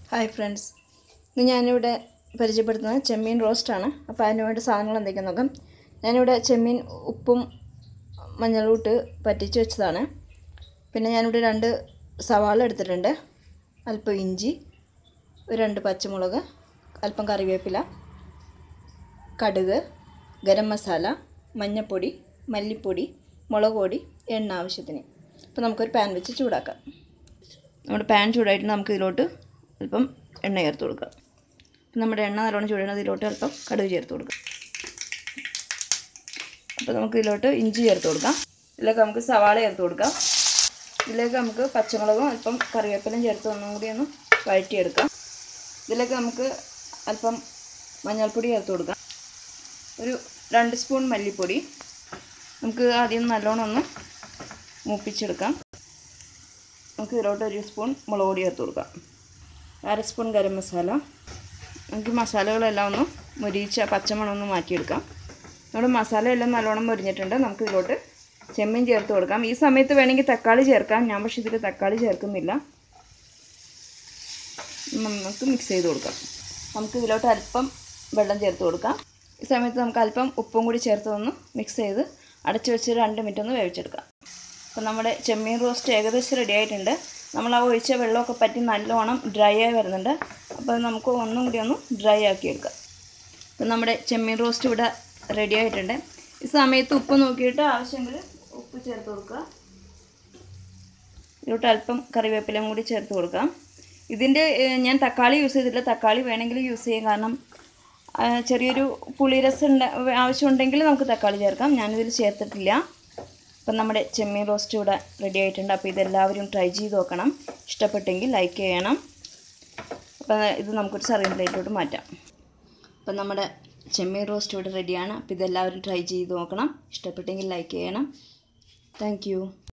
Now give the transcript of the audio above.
hi friends ഇന്ന് ഞാനിവിടെ പരിചയപ്പെടുത്തുന്നത് ചെമ്മീൻ റോസ്റ്റാണ് അപ്പോൾ അതിന് വേണ്ട സാധനങ്ങൾ എന്തൊക്കെയാണെന്ന് നോക്കാം ഞാനിവിടെ ചെമ്മീൻ ഉപ്പും മഞ്ഞളും ഇട്ട് പറ്റിച്ച് വെച്ചതാണ് പിന്നെ ഞാനിവിടെ രണ്ട് സവാള എടുത്തിട്ടുണ്ട് അല്പം ഇഞ്ചി ഒരു രണ്ട് പച്ചമുളക് അല്പം കറിവേപ്പില കടുക് ഗരം മസാല മഞ്ഞൾപ്പൊടി മല്ലിപ്പൊടി മുളക് പൊടി എണ്ണ ആവശ്യത്തിന് അപ്പോൾ നമുക്കൊരു പാൻ വെച്ച് ചൂടാക്കാം നമ്മുടെ പാൻ ചൂടായിട്ട് നമുക്ക് ഇതിലോട്ട് അല്പം എണ്ണ ചേർത്ത് കൊടുക്കാം അപ്പം നമ്മുടെ എണ്ണ നല്ലോണം ചൂടാണ് ഇതിലോട്ട് അല്പം കടുക് ചേർത്ത് കൊടുക്കാം അപ്പോൾ നമുക്ക് ഇതിലോട്ട് ഇഞ്ചി ചേർത്ത് കൊടുക്കാം ഇതിലേക്ക് നമുക്ക് സവാള ചേർത്ത് കൊടുക്കാം ഇതിലേക്ക് നമുക്ക് പച്ചമുളകും അല്പം കറിവേപ്പിലയും ചേർത്ത് ഒന്നും കൂടി ഒന്ന് വഴറ്റിയെടുക്കാം ഇതിലേക്ക് നമുക്ക് അല്പം മഞ്ഞൾപ്പൊടി ചേർത്ത് കൊടുക്കാം ഒരു രണ്ട് സ്പൂൺ മല്ലിപ്പൊടി നമുക്ക് ആദ്യം നല്ലോണം ഒന്ന് മൂപ്പിച്ചെടുക്കാം നമുക്ക് ഇതിലോട്ട് ഒരു സ്പൂൺ മുളക് പൊടി ചേർത്ത് കൊടുക്കാം അര സ്പൂൺ ഗരം മസാല നമുക്ക് മസാലകളെല്ലാം ഒന്ന് മുരിയിച്ച് ആ പച്ചമണം ഒന്ന് മാറ്റിയെടുക്കാം നമ്മുടെ മസാല എല്ലാം നല്ലോണം മുരിഞ്ഞിട്ടുണ്ട് നമുക്ക് ഇതിലോട്ട് ചെമ്മീൻ ചേർത്ത് കൊടുക്കാം ഈ സമയത്ത് വേണമെങ്കിൽ തക്കാളി ചേർക്കാം ഞാൻ പക്ഷേ ഇതിൽ തക്കാളി ചേർക്കുന്നില്ല നമുക്ക് മിക്സ് ചെയ്ത് കൊടുക്കാം നമുക്ക് ഇതിലോട്ട് അല്പം വെള്ളം ചേർത്ത് കൊടുക്കാം ഈ സമയത്ത് നമുക്ക് അല്പം ഉപ്പും കൂടി ചേർത്ത് ഒന്ന് മിക്സ് ചെയ്ത് അടച്ചു വെച്ച് രണ്ട് മിനിറ്റ് ഒന്ന് വേവിച്ചെടുക്കാം അപ്പോൾ നമ്മുടെ ചെമ്മീൻ റോസ്റ്റ് ഏകദേശം റെഡി ആയിട്ടുണ്ട് നമ്മൾ ആ ഒഴിച്ച വെള്ളമൊക്കെ പറ്റി നല്ലോണം ഡ്രൈ ആയി വരുന്നുണ്ട് അപ്പോൾ നമുക്ക് ഒന്നും കൂടി ഒന്ന് ഡ്രൈ ആക്കി എടുക്കാം അപ്പോൾ നമ്മുടെ ചെമ്മീൻ റോസ്റ്റ് ഇവിടെ റെഡി ആയിട്ടുണ്ട് ഈ സമയത്ത് ഉപ്പ് നോക്കിയിട്ട് ആവശ്യമെങ്കിൽ ഉപ്പ് ചേർത്ത് കൊടുക്കുക ഇതിലോട്ട് അല്പം കറിവേപ്പിലയും കൂടി ചേർത്ത് കൊടുക്കാം ഇതിൻ്റെ ഏഹ്, ഞാൻ തക്കാളി യൂസ് ചെയ്തിട്ടില്ല തക്കാളി വേണമെങ്കിൽ യൂസ് ചെയ്യാം കാരണം ആ, ചെറിയൊരു പുളിരസം ഉണ്ട ആവശ്യമുണ്ടെങ്കിൽ നമുക്ക് തക്കാളി ചേർക്കാം ഞാനിതിൽ ചേർത്തിട്ടില്ല അപ്പം നമ്മുടെ ചെമ്മീൻ റോസ്റ്റ് ഇവിടെ റെഡി ആയിട്ടുണ്ട് അപ്പോൾ ഇതെല്ലാവരും ട്രൈ ചെയ്ത് നോക്കണം ഇഷ്ടപ്പെട്ടെങ്കിൽ ലൈക്ക് ചെയ്യണം അപ്പം ഇത് നമുക്കൊരു സർവിങ് പ്ലേറ്റിലോട്ട് മാറ്റാം അപ്പം നമ്മുടെ ചെമ്മീൻ റോസ്റ്റ് ഇവിടെ റെഡിയാണ് അപ്പോൾ ഇതെല്ലാവരും ട്രൈ ചെയ്ത് നോക്കണം ഇഷ്ടപ്പെട്ടെങ്കിൽ ലൈക്ക് ചെയ്യണം താങ്ക്